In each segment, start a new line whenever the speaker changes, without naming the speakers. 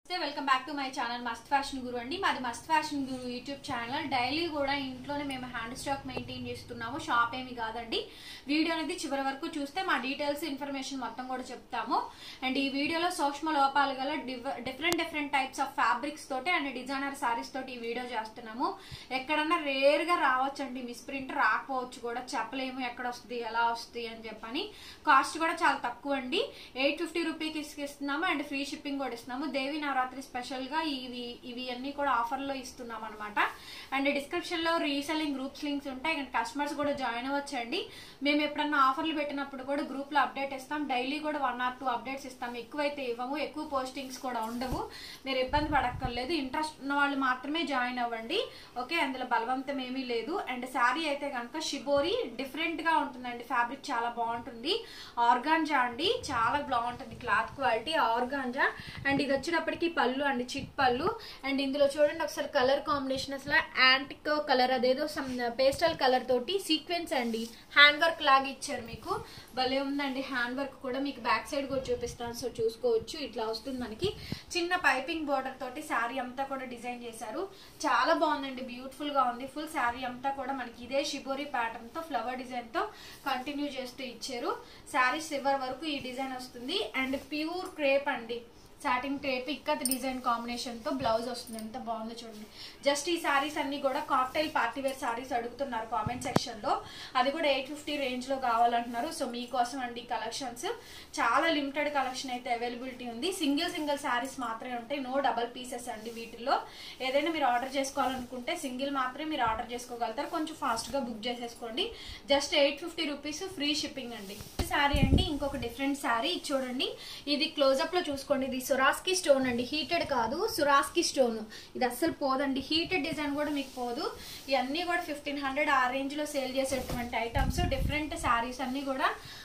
welcome back to my channel Mast fashion guru అండి మాది Mast fashion guru YouTube channel daily కూడా ఇంట్లోనే మేము హ్యాండ్ స్టాక్ మెయింటైన్ చేస్తున్నాము షాప్ ఏమి కాదండి వీడియో అనేది చివరి వరకు చూస్తే మా డీటెయిల్స్ ఇన్ఫర్మేషన్ మొత్తం కూడా చెప్తాము అండ్ ఈ వీడియోలో సూక్ష్మ లోపాలు గల different different types of fabrics తోటి అండ్ డిజైనర్ సారీస్ తోటి ఈ వీడియో చేస్తున్నాము ఎక్కడన్నా రేర్ గా రావచ్చండి మిస్ ప్రింట్ రాకపోవచ్చు కూడా చెప్పలేము ఎక్కడ వస్తుంది ఎలా వస్తుంది అని చెప్పని కాస్ట్ కూడా చాలా తక్కువ అండి ఎయిట్ ఫిఫ్టీ రూపీకి ఇస్తున్నాము అండ్ ఫ్రీ షిప్పింగ్ కూడా ఇస్తున్నాము దేవి నవరాత్రి స్పెషల్ గా ఇవి ఇవి అన్ని కూడా ఆఫర్ లో ఇస్తున్నాం అనమాట అండ్ డిస్క్రిప్షన్ లో రీసెల్లింగ్ గ్రూప్స్ లింక్స్ ఉంటాయి అండ్ కస్టమర్స్ కూడా జాయిన్ అవ్వచ్చండి మేము ఎప్పుడన్నా ఆఫర్లు పెట్టినప్పుడు కూడా గ్రూప్ లో అప్డేట్ ఇస్తాం డైలీ కూడా వన్ ఆర్ టూ అప్డేట్స్ ఇస్తాం ఎక్కువైతే ఇవ్వము ఎక్కువ పోస్టింగ్స్ కూడా ఉండవు మీరు ఇబ్బంది పడక్కర్లేదు ఇంట్రెస్ట్ ఉన్న వాళ్ళు మాత్రమే జాయిన్ అవ్వండి ఓకే అందులో బలవంతం ఏమీ లేదు అండ్ శారీ అయితే కనుక షిబోరి డిఫరెంట్ గా ఉంటుందండి ఫ్యాబ్రిక్ చాలా బాగుంటుంది ఆర్గాంజా అండి చాలా బాగుంటుంది క్లాత్ క్వాలిటీ ఆర్గాంజా అండ్ ఇది వచ్చేటప్పటికి పళ్ళు అండి చిట్ పళ్ళు అండ్ ఇందులో చూడండి ఒకసారి కలర్ కాంబినేషన్ అసలు యాంటిక్ కలర్ అదేదో సమ్ పేస్టల్ కలర్ తోటి సీక్వెన్స్ అండి హ్యాండ్ వర్క్ లాగా ఇచ్చారు మీకు భలే ఉందండి హ్యాండ్ వర్క్ కూడా మీకు బ్యాక్ సైడ్ కూడా చూపిస్తాను సో చూసుకోవచ్చు ఇట్లా వస్తుంది మనకి చిన్న పైపింగ్ బోర్డర్ తోటి శారీ అంతా కూడా డిజైన్ చేశారు చాలా బాగుందండి బ్యూటిఫుల్ గా ఉంది ఫుల్ శారీ అంతా కూడా మనకి ఇదే షిబోరి ప్యాటర్న్ తో ఫ్లవర్ డిజైన్ తో కంటిన్యూ చేస్తూ ఇచ్చారు శారీ సివర్ వరకు ఈ డిజైన్ వస్తుంది అండ్ ప్యూర్ క్రేప్ అండి satin crepe ikat design combination తో బ్లౌజ్ వస్తుంది ఎంత బాగుందో చూడండి జస్ట్ ఈ సారీస్ అన్ని కూడా కాక్టైల్ పార్టీ వేర్ సారీస్ అడుగుతున్నారు కామెంట్ సెక్షన్ లో అది కూడా ఎయిట్ ఫిఫ్టీ రేంజ్ లో కావాలంటున్నారు సో మీకోసం అండి కలెక్షన్స్ చాలా లిమిటెడ్ కలెక్షన్ అయితే అవైలబిలిటీ ఉంది సింగిల్ సింగిల్ సారీస్ మాత్రమే ఉంటాయి నో డబల్ పీసెస్ అండి వీటిల్లో ఏదైనా మీరు ఆర్డర్ చేసుకోవాలనుకుంటే సింగిల్ మాత్రమే మీరు ఆర్డర్ చేసుకోగలుగుతారు కొంచెం ఫాస్ట్ గా బుక్ చేసేసుకోండి just eight fifty rupees free shipping అండి శారీ అండి ఇంకొక డిఫరెంట్ శారీ చూడండి ఇది క్లోజప్ లో చూసుకోండి ఇది సురాస్కి స్టోన్ అండి హీటెడ్ కాదు సురాస్కి స్టోన్ ఇది అస్సలు పోదండి హీటెడ్ డిజైన్ కూడా మీకు పోదు ఇవన్నీ కూడా ఫిఫ్టీన్ హండ్రెడ్ ఆ రేంజ్ లో సేల్ చేసేటువంటి ఐటమ్స్ డిఫరెంట్ శారీస్ అన్ని కూడా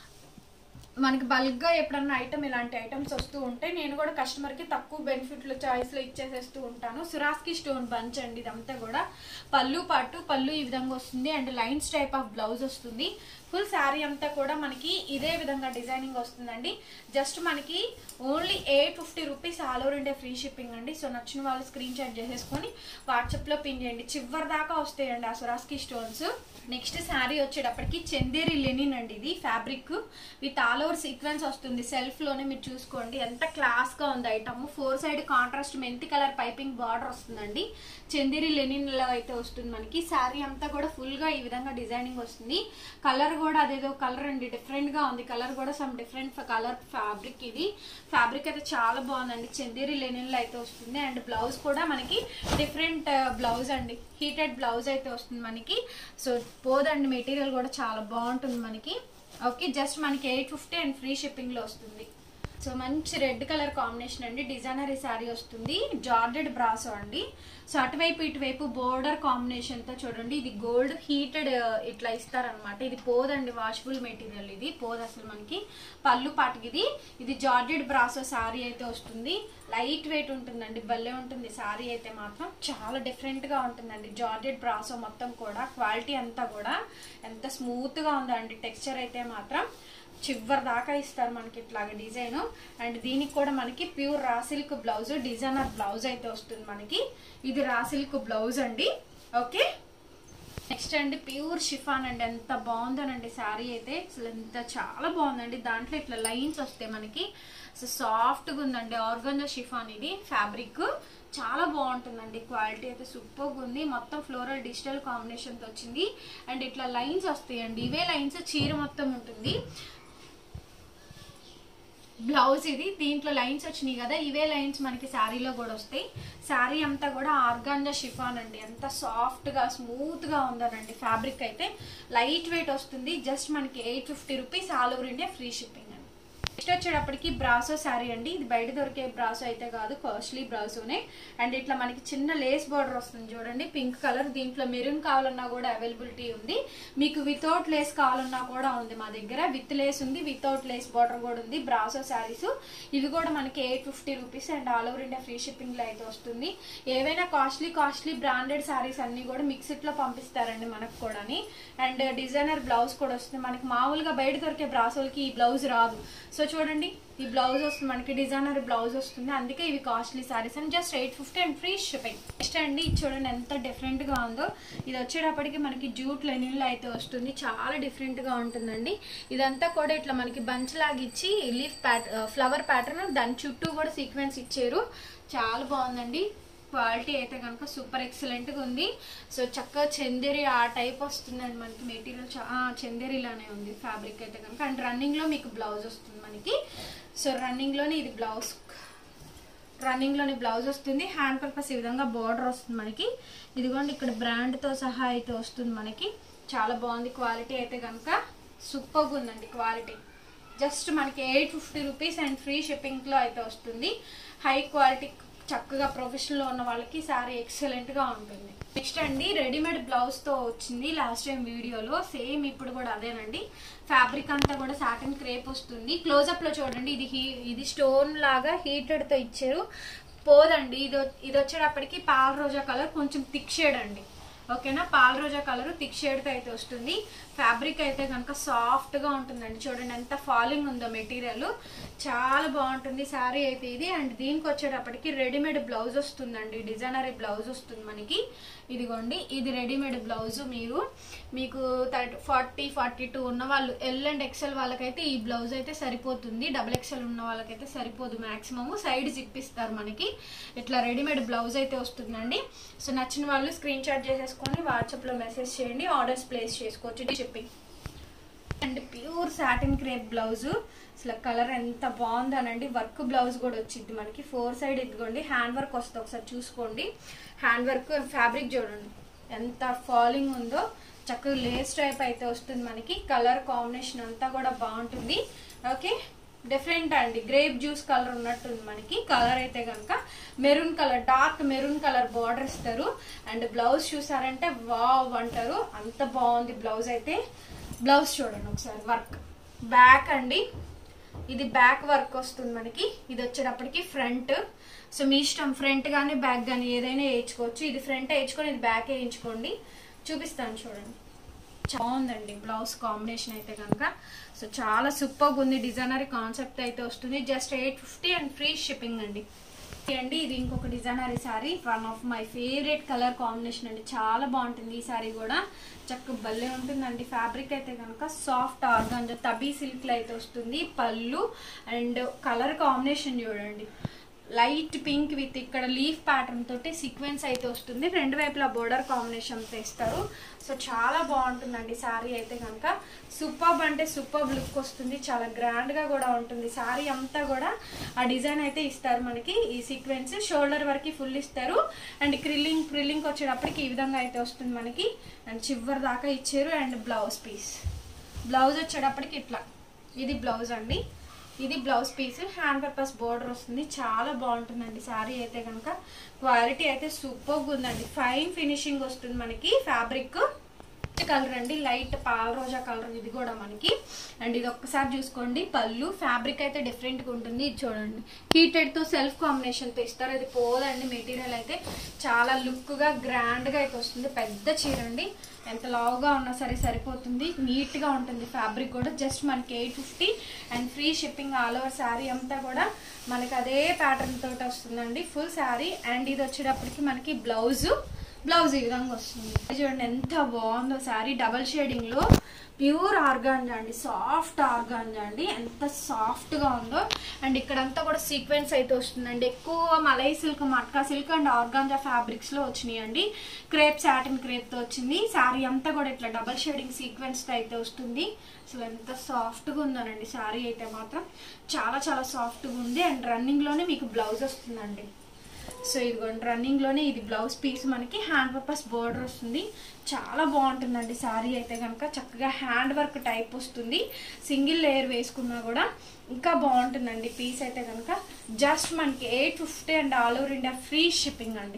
మనకి బల్క్ గా ఎప్పుడన్నా ఐటమ్ ఇలాంటి ఐటమ్స్ వస్తూ ఉంటే నేను కూడా కస్టమర్ కి తక్కువ బెనిఫిట్లు చాయిస్ లో ఇచ్చేసేస్తూ ఉంటాను సురాస్కి స్టోన్ బంచ్ అండి ఇదంతా కూడా పళ్ళు పట్టు పళ్ళు ఈ విధంగా వస్తుంది and lines type of blouse వస్తుంది ఫుల్ శారీ అంతా కూడా మనకి ఇదే విధంగా డిజైనింగ్ వస్తుందండి జస్ట్ మనకి only eight fifty rupees all over India free shipping అండి సో నచ్చిన వాళ్ళు స్క్రీన్ షాట్ చేసేసుకొని వాట్సాప్ లో పిన్ చేయండి చివరి దాకా వస్తాయండి ఆ సురాస్కి స్టోన్స్ నెక్స్ట్ శారీ వచ్చేటప్పటికి చందేరి లెనిన్ అండి ఇది fabric with all over sequence వస్తుంది సెల్ఫ్ లోనే మీరు చూసుకోండి ఎంత క్లాస్ గా ఉంది ఐటమ్ ఫోర్ సైడ్ కాంట్రాస్ట్ మెంతి కలర్ పైపింగ్ బార్డర్ వస్తుందండి చందేరి లెనిన్ లో అయితే వస్తుంది మనకి శారీ అంతా కూడా ఫుల్ గా ఈ విధంగా డిజైనింగ్ వస్తుంది కలర్ కూడా అదేదో కలర్ అండి డిఫరెంట్ గా ఉంది కలర్ కూడా సమ్ డిఫరెంట్ కలర్ ఫ్యాబ్రిక్ ఇది ఫ్యాబ్రిక్ అయితే చాలా బాగుందండి చందేరి లెనిన్ లో అయితే వస్తుంది అండ్ బ్లౌజ్ కూడా మనకి డిఫరెంట్ బ్లౌజ్ అండి హీటెడ్ బ్లౌజ్ అయితే వస్తుంది మనకి సో పోదండి మెటీరియల్ కూడా చాలా బాగుంటుంది మనకి ఓకే జస్ట్ మనకి eight fifty and free shipping లో వస్తుంది సో మంచి రెడ్ కలర్ కాంబినేషన్ అండి డిజైనర్ ఈ శారీ వస్తుంది జార్డెడ్ బ్రాసో అండి సో అటువైపు ఇటువైపు బోర్డర్ కాంబినేషన్ తో చూడండి ఇది గోల్డ్ హీటెడ్ ఇట్లా ఇస్తారనమాట ఇది పోదండి వాషబుల్ మెటీరియల్ ఇది పోదు అసలు మనకి పళ్ళు పాటికి ఇది ఇది జార్డెడ్ బ్రాసో శారీ అయితే వస్తుంది లైట్ వెయిట్ ఉంటుందండి భలే ఉంటుంది శారీ అయితే మాత్రం చాలా డిఫరెంట్ గా ఉంటుందండి జార్జెట్ బ్రాసో మొత్తం కూడా క్వాలిటీ అంతా కూడా ఎంత స్మూత్ గా ఉందండి టెక్స్చర్ అయితే మాత్రం చివరి దాకా ఇస్తారు మనకి ఇట్లాగ డిజైన్ అండ్ దీనికి కూడా మనకి pure raw silk blouse designer blouse అయితే వస్తుంది మనకి ఇది రా సిల్క్ బ్లౌజ్ అండి ఓకే నెక్స్ట్ అండి ప్యూర్ షిఫాన్ అండి ఎంత బాగుందనండి శారీ అయితే అసలు ఎంత చాలా బాగుందండి దాంట్లో ఇట్లా లైన్స్ వస్తాయి మనకి సో సాఫ్ట్గా ఉందండి ఆర్గంజా షిఫాన్ ఇది ఫ్యాబ్రిక్ చాలా బాగుంటుందండి క్వాలిటీ అయితే సూపర్గా ఉంది మొత్తం ఫ్లోరల్ డిజిటల్ కాంబినేషన్తో వచ్చింది అండ్ ఇట్లా లైన్స్ వస్తాయండి ఇవే లైన్స్ చీర మొత్తం ఉంటుంది బ్లౌజ్ ఇది దీంట్లో లైన్స్ వచ్చినాయి కదా ఇవే లైన్స్ మనకి శారీలో కూడా వస్తాయి శారీ అంతా కూడా ఆర్గాంజా షిఫాన్ అండి ఎంత సాఫ్ట్ గా స్మూత్ గా ఉందనండి ఫ్యాబ్రిక్ అయితే లైట్ వెయిట్ వస్తుంది జస్ట్ మనకి eight fifty rupees all over India free shipping అండి నెక్స్ట్ వచ్చేటప్పటికి బ్రాసో శారీ అండి ఇది బయట దొరికే బ్రాసో అయితే కాదు కాస్ట్లీ బ్రాసోనే అండ్ ఇట్లా మనకి చిన్న లేస్ బార్డర్ వస్తుంది చూడండి పింక్ కలర్ దీంట్లో మెరూన్ కావాలన్నా కూడా అవైలబిలిటీ ఉంది మీకు వితౌట్ లేస్ కావాలన్నా కూడా ఉంది మా దగ్గర విత్ లేస్ ఉంది వితౌట్ లేస్ బార్డర్ కూడా ఉంది బ్రాసో శారీస్ ఇవి కూడా మనకి eight fifty rupees and all over India free shipping లో అయితే వస్తుంది ఏవైనా కాస్ట్లీ కాస్ట్లీ బ్రాండెడ్ శారీస్ అన్ని కూడా మిక్స్డ్ లో పంపిస్తారండి మనకు కూడాని అండ్ డిజైనర్ బ్లౌజ్ కూడా వస్తుంది మనకి మామూలుగా బయట దొరికే బ్రాసోలకి ఈ బ్లౌజ్ రాదు సో చూడండి ఈ బ్లౌజ్ వస్తుంది మనకి డిజైనర్ బ్లౌజ్ వస్తుంది అందుకే ఇవి కాస్ట్లీ సారీస్ అని just eight fifty and free shipping next అండి ఇది చూడండి ఎంత డిఫరెంట్గా ఉందో ఇది వచ్చేటప్పటికి మనకి జూట్ లెనిన్లో అయితే వస్తుంది చాలా డిఫరెంట్గా ఉంటుందండి ఇదంతా కూడా ఇట్లా మనకి బంచ్ లాగా ఇచ్చి లీఫ్ ప్యాట్ ఫ్లవర్ ప్యాటర్న్ దాని చుట్టూ కూడా సీక్వెన్స్ ఇచ్చారు చాలా బాగుందండి క్వాలిటీ అయితే కనుక సూపర్ ఎక్సలెంట్గా ఉంది సో చక్కగా చందేరి ఆ టైప్ వస్తుందండి మనకి మెటీరియల్ చా ఆ, చందేరిలానే ఉంది ఫ్యాబ్రిక్ అయితే కనుక అండ్ రన్నింగ్లో మీకు బ్లౌజ్ వస్తుంది మనకి సో రన్నింగ్లోనే ఇది బ్లౌజ్ రన్నింగ్లోని బ్లౌజ్ వస్తుంది హ్యాండ్ పర్పస్ ఈ విధంగా బార్డర్ వస్తుంది మనకి ఇదిగోండి ఇక్కడ బ్రాండ్తో సహా అయితే వస్తుంది మనకి చాలా బాగుంది క్వాలిటీ అయితే కనుక సూపర్గా ఉందండి క్వాలిటీ జస్ట్ మనకి eight fifty rupees and free షిప్పింగ్లో అయితే వస్తుంది హై క్వాలిటీ చక్కగా ప్రొఫెషనల్లో ఉన్న వాళ్ళకి సారీ ఎక్సలెంట్గా ఉంటుంది నెక్స్ట్ అండి రెడీమేడ్ బ్లౌజ్తో వచ్చింది లాస్ట్ టైం వీడియోలో సేమ్ ఇప్పుడు కూడా అదేనండి ఫ్యాబ్రిక్ అంతా కూడా సాటన్ క్రేప్ వస్తుంది క్లోజప్లో చూడండి ఇది హీ ఇది స్టోన్ లాగా హీటెడ్తో ఇచ్చారు పోదండి ఇది వ- ఇది వచ్చేటప్పటికి పాల రోజా కలర్ కొంచెం థిక్ షేడ్ అండి ఓకేనా పాల రోజా కలర్ థిక్ షేడ్తో అయితే వస్తుంది ఫ్యాబ్రిక్ అయితే కనుక సాఫ్ట్గా ఉంటుందండి చూడండి ఎంత ఫాలింగ్ ఉందో మెటీరియల్ చాలా బాగుంటుంది శారీ అయితే ఇది అండ్ దీనికి వచ్చేటప్పటికి రెడీమేడ్ బ్లౌజ్ వస్తుందండి డిజైనరీ బ్లౌజ్ వస్తుంది మనకి ఇదిగోండి ఇది రెడీమేడ్ బ్లౌజ్ మీరు మీకు థర్టీ ఫార్టీ ఫార్టీ టూ ఉన్న వాళ్ళు ఎల్ అండ్ ఎక్సెల్ వాళ్ళకైతే ఈ బ్లౌజ్ అయితే సరిపోతుంది డబుల్ ఎక్సెల్ ఉన్న వాళ్ళకైతే సరిపోదు మాక్సిమం సైడ్ జిప్ ఇస్తారు మనకి ఇట్లా రెడీమేడ్ బ్లౌజ్ అయితే వస్తుందండి సో నచ్చిన వాళ్ళు స్క్రీన్ షాట్ చేసేసుకొని వాట్సాప్లో మెసేజ్ చేయండి ఆర్డర్స్ ప్లేస్ చేసుకోవచ్చు shipping and pure satin crepe blouse అసలు కలర్ ఎంత బాగుందనండి వర్క్ బ్లౌజ్ కూడా వచ్చింది మనకి ఫోర్ సైడ్ ఇదిగోండి హ్యాండ్ వర్క్ వస్తుంది ఒకసారి చూసుకోండి హ్యాండ్ వర్క్ ఫ్యాబ్రిక్ చూడండి ఎంత ఫాలింగ్ ఉందో చక్కగా లేస్ టైప్ అయితే వస్తుంది మనకి కలర్ కాంబినేషన్ అంతా కూడా బాగుంటుంది ఓకే డిఫరెంట్ అండి గ్రేప్ జ్యూస్ కలర్ ఉన్నట్టుంది మనకి కలర్ అయితే కనుక maroon colour dark maroon colour border ఇస్తారు అండ్ బ్లౌజ్ చూసారంటే వావ్ అంటారు అంత బాగుంది బ్లౌజ్ అయితే బ్లౌజ్ చూడండి ఒకసారి వర్క్ బ్యాక్ అండి ఇది బ్యాక్ వర్క్ వస్తుంది మనకి ఇది వచ్చేటప్పటికి ఫ్రంట్ సో మీ ఇష్టం ఫ్రంట్ కానీ బ్యాక్ కానీ ఏదైనా వేయించుకోవచ్చు ఇది ఫ్రంట్ వేయించుకొని ఇది బ్యాక్ వేయించుకోండి చూపిస్తాను చూడండి బాగుందండి బ్లౌజ్ కాంబినేషన్ అయితే కనుక సో చాలా సూపర్గా ఉంది డిజైనరీ కాన్సెప్ట్ అయితే వస్తుంది just eight fifty and free shipping అండి అండి ఇది ఇంకొక డిజైనరీ sari one of my favourite colour combination అండి చాలా బాగుంటుంది ఈ శారీ కూడా చక్కగా భలే ఉంటుందండి ఫ్యాబ్రిక్ అయితే కనుక సాఫ్ట్ ఆర్గాంజా తబీ సిల్క్ అయితే వస్తుంది పళ్ళు అండ్ కలర్ కాంబినేషన్ చూడండి లైట్ పింక్ విత్ ఇక్కడ లీఫ్ ప్యాటర్న్ తోటి సీక్వెన్స్ అయితే వస్తుంది రెండు వైపులా బోర్డర్ కాంబినేషన్ తెస్తారు సో చాలా బాగుంటుందండి శారీ అయితే కనుక సూపర్బ్ అంటే సూపర్బ్ లుక్ వస్తుంది చాలా గ్రాండ్ గా కూడా ఉంటుంది శారీ అంతా కూడా ఆ డిజైన్ అయితే ఇస్తారు మనకి ఈ సీక్వెన్స్ షోల్డర్ వరకు ఫుల్ ఇస్తారు అండ్ క్రిల్లింగ్ క్రిల్లింగ్ వచ్చేటప్పటికి ఈ విధంగా అయితే వస్తుంది మనకి అండ్ చివరి దాకా ఇచ్చారు అండ్ బ్లౌజ్ పీస్ బ్లౌజ్ వచ్చేటప్పటికి ఇట్లా ఇది బ్లౌజ్ అండి ఇది blouse piece hand purpose border వస్తుంది చాలా బాగుంటుందండి శారీ అయితే కనుక క్వాలిటీ అయితే సూపర్గా ఉందండి ఫైన్ ఫినిషింగ్ వస్తుంది మనకి ఫ్యాబ్రిక్ కలర్ అండి లైట్ పాల రోజా కలర్ ఇది కూడా మనకి అండ్ ఇది ఒక్కసారి చూసుకోండి పళ్ళు ఫ్యాబ్రిక్ అయితే డిఫరెంట్ గా ఉంటుంది ఇది చూడండి హీటెడ్ తో సెల్ఫ్ కాంబినేషన్ తో ఇస్తారు ఇది పోదండి మెటీరియల్ అయితే చాలా లుక్ గా గ్రాండ్ గా అయితే వస్తుంది పెద్ద చీర అండి ఎంత లావుగా ఉన్నా సరే సరిపోతుంది నీట్ గా ఉంటుంది ఫ్యాబ్రిక్ కూడా జస్ట్ మనకి eight fifty and free shipping all over sari అంతా కూడా మనకి అదే ప్యాటర్న్ తోటి వస్తుందండి ఫుల్ శారీ అండ్ ఇది వచ్చేటప్పటికి మనకి బ్లౌజ్ బ్లౌజ్ ఈ విధంగా వస్తుంది ఇది చూడండి ఎంత బాగుందో శారీ డబల్ షేడింగ్ లో ప్యూర్ ఆర్గాంజా అండి సాఫ్ట్ ఆర్గాంజా అండి ఎంత సాఫ్ట్ గా ఉందో అండ్ ఇక్కడంతా కూడా సీక్వెన్స్ అయితే వస్తుందండి ఎక్కువ malai silk matka silk and organza fabrics లో వచ్చినాయి అండి క్రేప్ సాటిన్ క్రేప్ తో వచ్చింది శారీ అంతా కూడా ఇట్లా డబల్ షేడింగ్ సీక్వెన్స్ తో అయితే వస్తుంది అసలు ఎంత సాఫ్ట్ గా ఉందనండి శారీ అయితే మాత్రం చాలా చాలా సాఫ్ట్ గా ఉంది అండ్ రన్నింగ్ లోనే మీకు బ్లౌజ్ వస్తుందండి సో ఇదిగోండి రన్నింగ్ లోనే ఇది బ్లౌజ్ పీస్ మనకి హ్యాండ్ పర్పస్ బోర్డర్ వస్తుంది చాలా బాగుంటుందండి శారీ అయితే కనుక చక్కగా హ్యాండ్ వర్క్ టైప్ వస్తుంది సింగిల్ లేయర్ వేసుకున్నా కూడా ఇంకా బాగుంటుందండి పీస్ అయితే కనుక జస్ట్ మనకి eight fifty and all over India free shipping అండి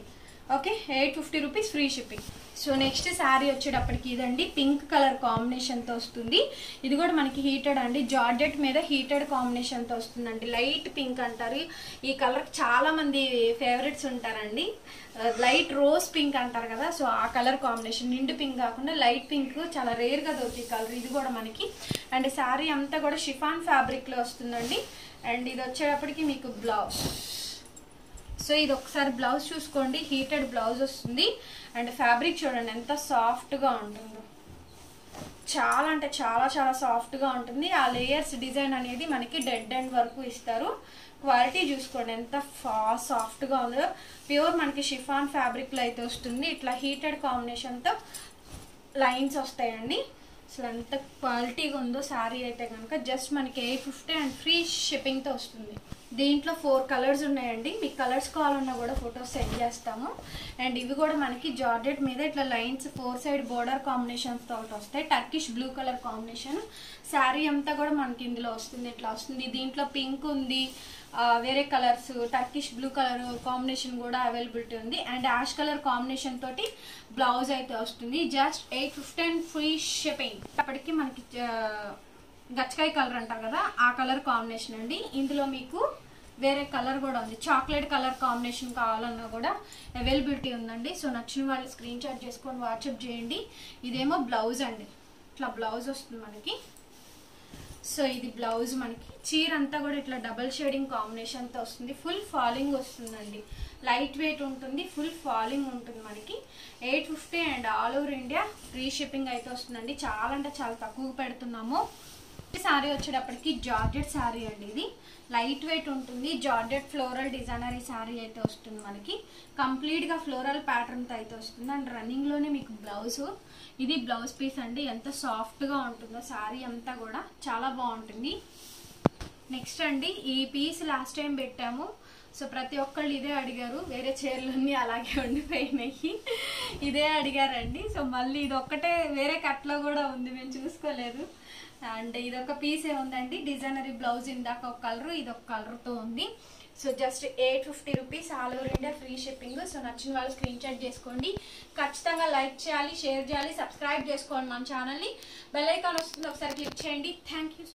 okay eight fifty rupees free shipping so next sari వచ్చేటప్పటికి ఇదండి పింక్ కలర్ కాంబినేషన్తో వస్తుంది ఇది కూడా మనకి హీటెడ్ అండి జార్జెట్ మీద హీటెడ్ కాంబినేషన్తో వస్తుందండి లైట్ పింక్ అంటారు ఈ కలర్ చాలా మంది ఫేవరెట్స్ ఉంటారండి లైట్ రోజ్ పింక్ అంటారు కదా సో ఆ కలర్ కాంబినేషన్ నిండు పింక్ కాకుండా లైట్ పింక్ చాలా రేర్గా దొరికే కలర్ ఇది కూడా మనకి అండ్ శారీ అంతా కూడా షిఫాన్ ఫ్యాబ్రిక్లో వస్తుందండి అండ్ ఇది వచ్చేటప్పటికి మీకు బ్లౌజ్ సో ఇది ఒకసారి బ్లౌజ్ చూసుకోండి హీటెడ్ బ్లౌజ్ వస్తుంది అండ్ ఫ్యాబ్రిక్ చూడండి ఎంత సాఫ్ట్గా ఉంటుందో చాలా అంటే చాలా చాలా సాఫ్ట్గా ఉంటుంది ఆ లేయర్స్ డిజైన్ అనేది మనకి డెడ్ అండ్ వరకు ఇస్తారు క్వాలిటీ చూసుకోండి ఎంత ఫా సాఫ్ట్గా ఉందో ప్యూర్ మనకి షిఫాన్ ఫ్యాబ్రిక్లో అయితే వస్తుంది ఇట్లా హీటెడ్ కాంబినేషన్తో లైన్స్ వస్తాయండి అసలు ఎంత క్వాలిటీగా ఉందో శారీ అయితే కనుక జస్ట్ మనకి ఎయిట్ ఫిఫ్టీ అండ్ ఫ్రీ షిప్పింగ్తో వస్తుంది దీంట్లో ఫోర్ కలర్స్ ఉన్నాయండి మీకు కలర్స్ కావాలన్నా కూడా ఫొటోస్ సెండ్ చేస్తాము అండ్ ఇవి కూడా మనకి జార్జెట్ మీద ఇట్లా లైన్స్ ఫోర్ సైడ్ బోర్డర్ కాంబినేషన్స్ తోటి వస్తాయి Turkish blue colour combination sari అంతా కూడా మనకి ఇందులో వస్తుంది ఇట్లా వస్తుంది దీంట్లో పింక్ ఉంది ఆ, వేరే colours Turkish blue colour combination కూడా అవైలబిలిటీ ఉంది అండ్ యాష్ కలర్ కాంబినేషన్ తోటి బ్లౌజ్ అయితే వస్తుంది just eight fifty and free shipping అప్పటికి మనకి ఆ, గచ్చకాయ కలర్ అంటారు కదా ఆ కలర్ కాంబినేషన్ అండి ఇందులో మీకు వేరే కలర్ కూడా ఉంది చాక్లెట్ కలర్ కాంబినేషన్ కావాలన్నా కూడా అవైలబిలిటీ ఉందండి సో నచ్చిన వాళ్ళు స్క్రీన్ షాట్ చేసుకొని వాట్సాప్ చేయండి ఇదేమో బ్లౌజ్ అండి ఇట్లా బ్లౌజ్ వస్తుంది మనకి సో ఇది బ్లౌజ్ మనకి చీర అంతా కూడా ఇట్లా డబల్ షేడింగ్ కాంబినేషన్తో వస్తుంది ఫుల్ ఫాలింగ్ వస్తుందండి లైట్ వెయిట్ ఉంటుంది ఫుల్ ఫాలింగ్ ఉంటుంది మనకి eight fifty and all over India free shipping అయితే వస్తుందండి చాలా అంటే చాలా తక్కువ పెడుతున్నాము ఈ శారీ వచ్చేటప్పటికి జార్జెట్ శారీ అండి ఇది లైట్ వెయిట్ ఉంటుంది జార్జెట్ ఫ్లోరల్ డిజైనర్ ఈ శారీ అయితే వస్తుంది మనకి కంప్లీట్గా ఫ్లోరల్ ప్యాటర్న్తో అయితే వస్తుంది అండ్ రన్నింగ్లోనే మీకు బ్లౌజ్ ఇది బ్లౌజ్ పీస్ అండి ఎంత సాఫ్ట్గా ఉంటుందో శారీ అంతా కూడా చాలా బాగుంటుంది నెక్స్ట్ అండి ఈ పీస్ లాస్ట్ టైం పెట్టాము సో ప్రతి ఒక్కళ్ళు ఇదే అడిగారు వేరే చీరలన్నీ అలాగే ఉండిపోయినాయి ఇదే అడిగారండి సో మళ్ళీ ఇది ఒక్కటే వేరే కట్లో కూడా ఉంది మేము చూసుకోలేదు అండ్ ఇదొక పీసే ఉందండి డిజైనరీ బ్లౌజ్ ఇందాక ఒక కలర్ ఇది ఒక కలర్తో ఉంది so just eight fifty rupees all over India free shipping so నచ్చిన వాళ్ళు స్క్రీన్ షాట్ చేసుకోండి ఖచ్చితంగా లైక్ చేయాలి షేర్ చేయాలి సబ్స్క్రైబ్ చేసుకోండి మన ఛానల్ని బెల్ ఐకాన్ వస్తుంది ఒకసారి క్లిక్ చేయండి థ్యాంక్ యూ